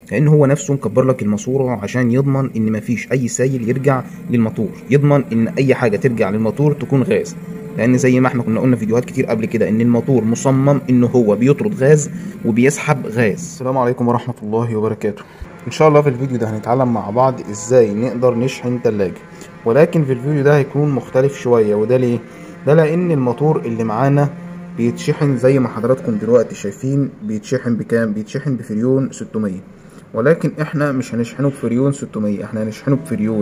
لان هو نفسه مكبر لك الماسوره عشان يضمن ان مفيش اي سائل يرجع للموتور يضمن ان اي حاجه ترجع للموتور تكون غاز لان زي ما احنا كنا قلنا في فيديوهات كتير قبل كده ان الموتور مصمم ان هو بيطرد غاز وبيسحب غاز السلام عليكم ورحمه الله وبركاته ان شاء الله في الفيديو ده هنتعلم مع بعض ازاي نقدر نشحن تلاجة ولكن في الفيديو ده هيكون مختلف شويه وده ليه ده لان الموتور اللي معانا بيتشحن زي ما حضراتكم دلوقتي شايفين بيتشحن بكام بيتشحن بفريون 600 ولكن احنا مش هنشحنه بفريون 600 احنا هنشحنه بفريون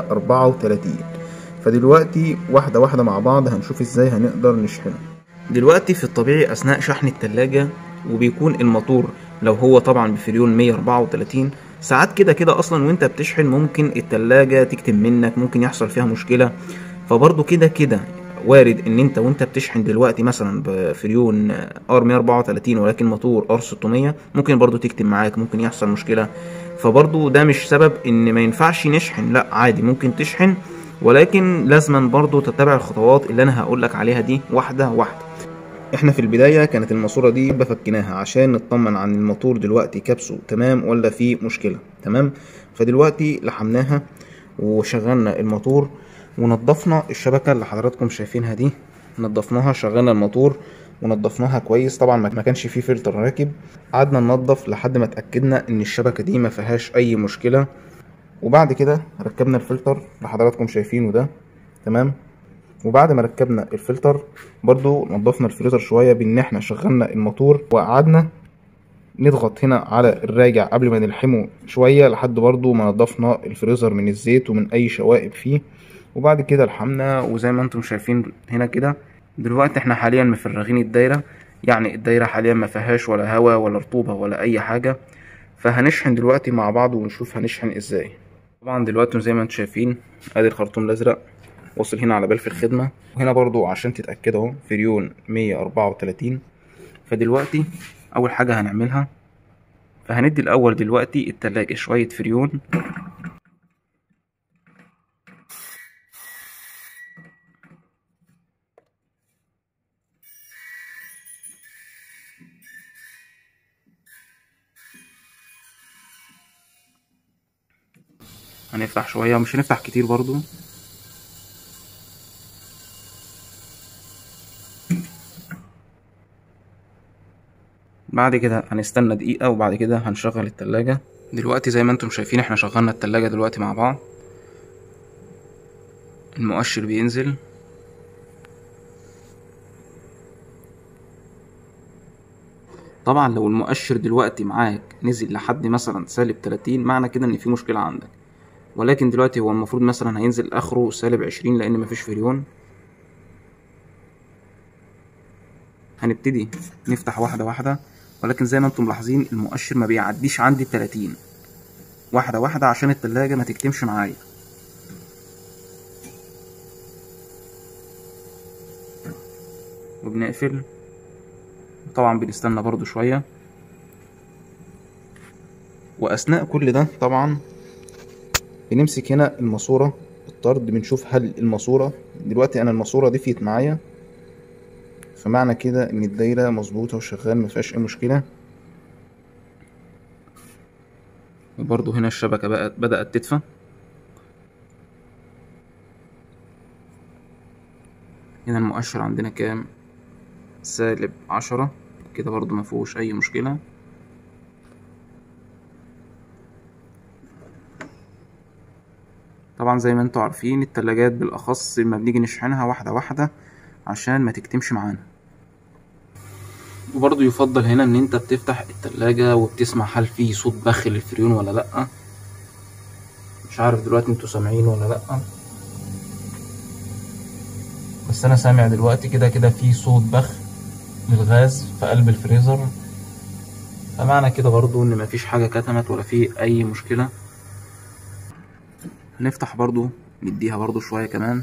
134 فدلوقتي واحدة واحدة مع بعض هنشوف ازاي هنقدر نشحنه دلوقتي في الطبيعي اثناء شحن التلاجة وبيكون الموتور لو هو طبعا بفريون 134 ساعات كده كده اصلا وانت بتشحن ممكن التلاجة تكتم منك ممكن يحصل فيها مشكلة فبرضه كده كده وارد ان انت وانت بتشحن دلوقتي مثلا بفريون ار 134 ولكن موتور ار 600 ممكن برضو تكتم معاك ممكن يحصل مشكله فبرضو ده مش سبب ان ما ينفعش نشحن لا عادي ممكن تشحن ولكن لازما برضو تتبع الخطوات اللي انا هقولك عليها دي واحده واحده احنا في البداية كانت الماسورة دي بفكناها عشان نطمن عن الموتور دلوقتي كبسه تمام ولا في مشكلة تمام فدلوقتي لحمناها وشغلنا الموتور ونضفنا الشبكة اللي حضراتكم شايفينها دي نضفناها شغلنا الموتور ونضفناها كويس طبعا ما كانش فيه فلتر راكب قعدنا ننضف لحد ما اتأكدنا ان الشبكة دي ما فيهاش اي مشكلة وبعد كده ركبنا الفلتر اللي حضراتكم شايفينه ده تمام وبعد ما ركبنا الفلتر برضو نضفنا الفلتر شوية بان احنا شغلنا الموتور وقعدنا نضغط هنا على الراجع قبل ما نلحمه شوية لحد برضو ما نضفنا الفريزر من الزيت ومن اي شوائب فيه وبعد كده لحمنا وزي ما انتم شايفين هنا كده دلوقتي احنا حاليا مفرغين الدايرة يعني الدايرة حاليا ما فيهاش ولا هوا ولا رطوبة ولا اي حاجة فهنشحن دلوقتي مع بعض ونشوف هنشحن ازاي طبعا دلوقتي زي ما انتم شايفين ادي الخرطوم الازرق وصل هنا على بال في الخدمة وهنا برضو عشان تتأكد اهو فريون 134 فدلوقتي اول حاجة هنعملها فهندي الاول دلوقتي التلاجة شوية فريون هنفتح شوية مش هنفتح كتير برضو بعد كده هنستنى دقيقة وبعد كده هنشغل التلاجة دلوقتي زي ما انتم شايفين احنا شغلنا التلاجة دلوقتي مع بعض المؤشر بينزل طبعا لو المؤشر دلوقتي معاك نزل لحد مثلا سالب 30 معنى كده ان في مشكلة عندك ولكن دلوقتي هو المفروض مثلا هينزل اخره سالب 20 لان مفيش فريون هنبتدي نفتح واحدة واحدة ولكن زي ما انتم ملاحظين المؤشر ما بيعديش عندي 30 واحدة واحدة عشان التلاجة ما تكتمش معايا وبنقفل طبعا بنستنى برضو شوية وأثناء كل ده طبعا بنمسك هنا الماسورة الطرد بنشوف هل الماسورة دلوقتي أنا الماسورة دفيت معايا فمعنى كده إن الدايرة مظبوطة وشغال مفيهاش أي مشكلة وبرضو هنا الشبكة بقت بدأت تدفى هنا المؤشر عندنا كام سالب عشرة كده برضو مفيهوش أي مشكلة طبعا زي ما انتوا عارفين التلاجات بالأخص لما بنيجي نشحنها واحدة واحدة عشان ما تكتمش معانا وبرضو يفضل هنا ان انت بتفتح التلاجة وبتسمع هل في صوت بخ للفريون ولا لأ مش عارف دلوقتي انتوا سامعين ولا لأ بس انا سامع دلوقتي كده كده في صوت بخ للغاز في قلب الفريزر فمعنى كده برضو ان مفيش حاجة كتمت ولا في اي مشكلة هنفتح برضو نديها برضو شوية كمان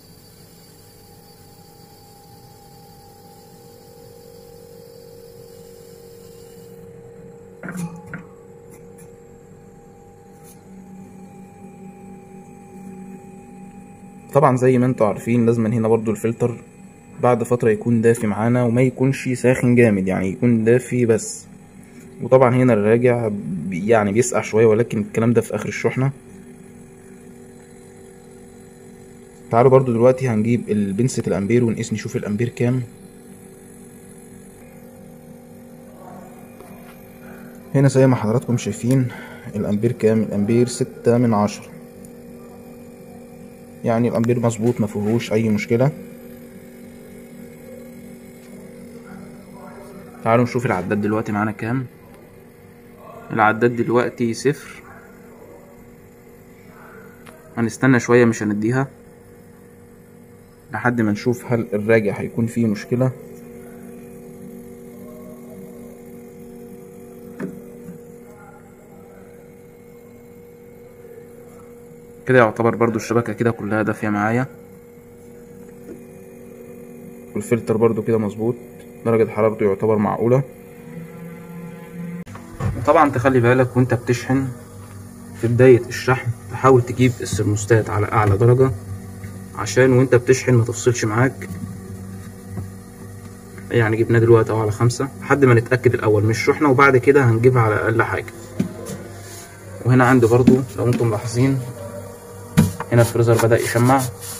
طبعا زي ما انتوا عارفين لازم هنا برضو الفلتر بعد فترة يكون دافي معانا وما يكونش ساخن جامد يعني يكون دافي بس وطبعا هنا الراجع بي- يعني بيسقع شويه ولكن الكلام ده في اخر الشحنه تعالوا برضو دلوقتي هنجيب البنسة الامبير ونقيس نشوف الامبير كام هنا زي ما حضراتكم شايفين الامبير كام الامبير ستة من عشرة يعني الامبير مظبوط ما فيهوش اي مشكله تعالوا نشوف العداد دلوقتي معانا كام العداد دلوقتي صفر هنستنى شوية مش هنديها لحد ما نشوف هل الراجع هيكون فيه مشكلة كده يعتبر برضو الشبكة كده كلها دافية معايا والفلتر برضو كده مظبوط درجة حرارته يعتبر معقولة طبعا تخلي بالك وانت بتشحن في بداية الشحن تحاول تجيب السرموستات على أعلى درجة عشان وانت بتشحن ما تفصلش معاك يعني جبناه دلوقتي اهو على خمسة لحد ما نتأكد الأول من الشحنة وبعد كده هنجيبها على أقل حاجة وهنا عندي برضو لو انتم ملاحظين هنا الفريزر بدأ يشمع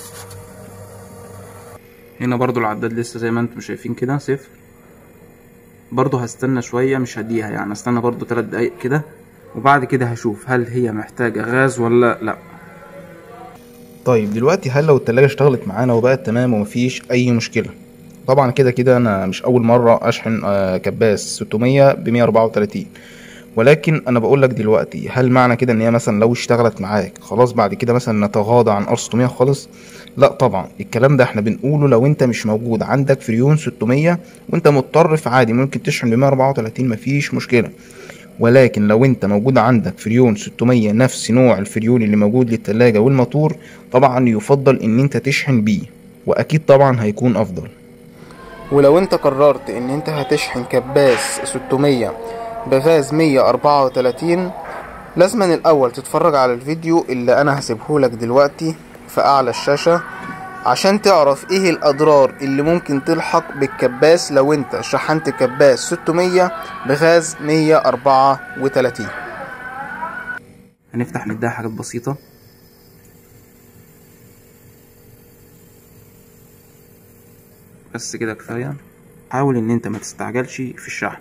هنا برضو العداد لسه زي ما انتم شايفين كده صفر برضو هستنى شوية مش هديها يعني استنى برضو تلات دقايق كده وبعد كده هشوف هل هي محتاجة غاز ولا لا طيب دلوقتي هل لو التلاجة اشتغلت معانا وبقت تمام ومفيش أي مشكلة طبعا كده كده أنا مش أول مرة أشحن آه، كباس 600 ب 134 ولكن أنا بقول لك دلوقتي هل معنى كده إن هي مثلا لو اشتغلت معاك خلاص بعد كده مثلا نتغاضى عن ار 600 خالص لا طبعا الكلام ده احنا بنقوله لو انت مش موجود عندك فريون 600 وانت مضطر في عادي ممكن تشحن ب 134 مفيش مشكله ولكن لو انت موجود عندك فريون 600 نفس نوع الفريون اللي موجود للتلاجة والموتور طبعا يفضل ان انت تشحن بيه واكيد طبعا هيكون افضل ولو انت قررت ان انت هتشحن كباس 600 بغاز 134 لازما الاول تتفرج على الفيديو اللي انا هسيبهولك دلوقتي في اعلى الشاشة عشان تعرف ايه الاضرار اللي ممكن تلحق بالكباس لو انت شحنت كباس 600 بغاز 134 هنفتح نديها حاجات بسيطه بس كده كفايه حاول ان انت ما تستعجلش في الشحن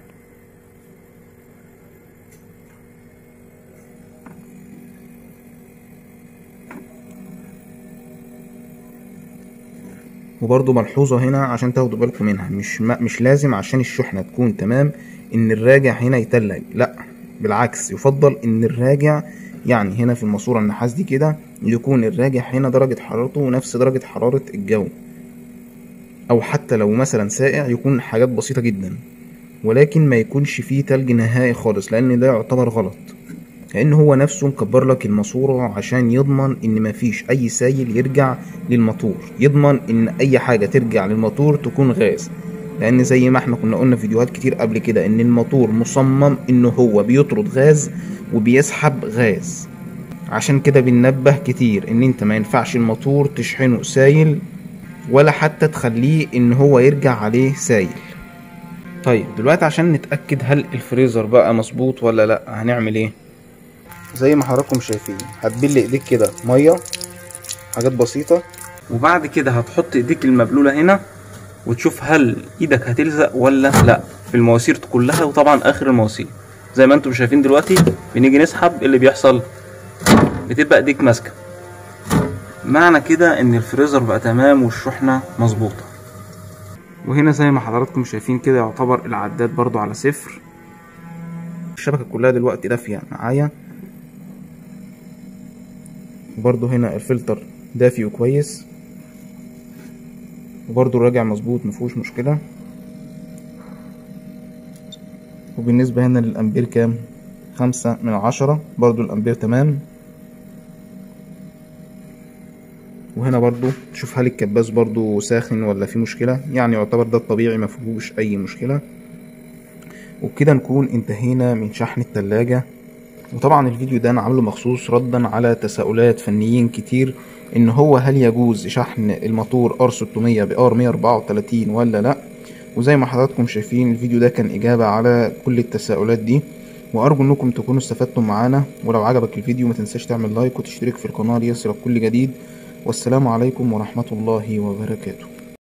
وبرضه ملحوظة هنا عشان تاخدوا بالكم منها مش ما مش لازم عشان الشحنة تكون تمام ان الراجع هنا يتلج لا بالعكس يفضل ان الراجع يعني هنا في الماسورة النحاس دي كده يكون الراجع هنا درجة حرارته نفس درجة حرارة الجو او حتى لو مثلا ساقع يكون حاجات بسيطة جدا ولكن ما يكونش فيه تلج نهائي خالص لان ده يعتبر غلط لان هو نفسه مكبر لك الماسورة عشان يضمن ان مفيش اي سايل يرجع للموتور يضمن ان اي حاجة ترجع للموتور تكون غاز لان زي ما احنا كنا قلنا في فيديوهات كتير قبل كده ان الموتور مصمم انه هو بيطرد غاز وبيسحب غاز عشان كده بننبه كتير ان انت ما ينفعش الموتور تشحنه سايل ولا حتى تخليه ان هو يرجع عليه سايل طيب دلوقتي عشان نتأكد هل الفريزر بقى مظبوط ولا لا هنعمل ايه زي ما حضراتكم شايفين هتبل ايديك كده ميه حاجات بسيطة وبعد كده هتحط ايديك المبلولة هنا وتشوف هل ايدك هتلزق ولا لا في المواسير كلها وطبعا اخر المواسير زي ما انتم شايفين دلوقتي بنيجي نسحب إيه اللي بيحصل بتبقى ايديك ماسكه معنى كده ان الفريزر بقى تمام والشحنة مظبوطة وهنا زي ما حضراتكم شايفين كده يعتبر العداد برضو على صفر الشبكة كلها دلوقتي دافية معايا وبرضو هنا الفلتر دافي وكويس وبرضو الراجع مظبوط مفيهوش مشكلة وبالنسبة هنا للأمبير كام خمسة من عشرة برضو الأمبير تمام وهنا برضو تشوف هل الكباس برضو ساخن ولا في مشكلة يعني يعتبر ده الطبيعي مفيهوش أي مشكلة وبكده نكون انتهينا من شحن التلاجة وطبعا الفيديو ده انا عامله مخصوص ردا على تساؤلات فنيين كتير ان هو هل يجوز شحن الموتور ار 600 بار 134 ولا لا وزي ما حضراتكم شايفين الفيديو ده كان اجابة على كل التساؤلات دي وأرجو إنكم تكونوا استفدتم معانا ولو عجبك الفيديو ما تنساش تعمل لايك وتشترك في القناة ليصلك كل جديد والسلام عليكم ورحمة الله وبركاته